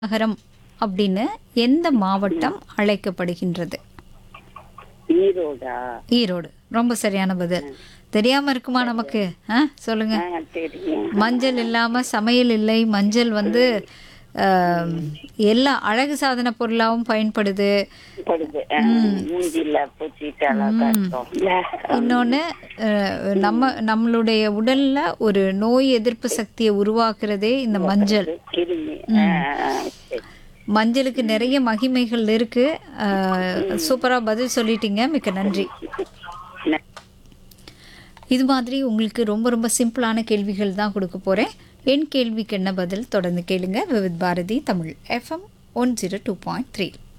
நகரம் அப்படின்னு எந்த மாவட்டம் அழைக்கப்படுகின்றது ஈரோடா ஈரோடு ரொம்ப சரியான பதில் தெரியாம இருக்குமா நமக்கு ஆ சொல்லுங்க ஆ தெரியும் மஞ்சள் இல்லாம சமையல் இல்லை மஞ்சள் வந்து ஆம், எல்லா அழகு சாதன பொருளாவும் பயன்படுது படுது ஆ, மூஞ்சில பூச்சிட்டு அழகா இருக்கும்ல இன்னொன்று நம்ம நம்மளுடைய உடல்ல ஒரு நோய் எதிர்ப்பு சக்தியை உருவாக்குறதே இந்த மஞ்சள் கிருமி ஆ, ஆ, சரி. மஞ்சளுக்கு நிறைய மகிமைகள் இருக்கு சூப்பரா பதில் சொல்லிட்டீங்க மிக்க நன்றி ந- இது மாதிரி உங்களுக்கு ரொம்ப ரொம்ப சிம்பிளான கேள்விகள் தான் கொடுக்க போறேன் என் கேள்விக்கு என்ன பதில் தொடர்ந்து கேளுங்க Vividh Bharati Tamil FM one zero two point three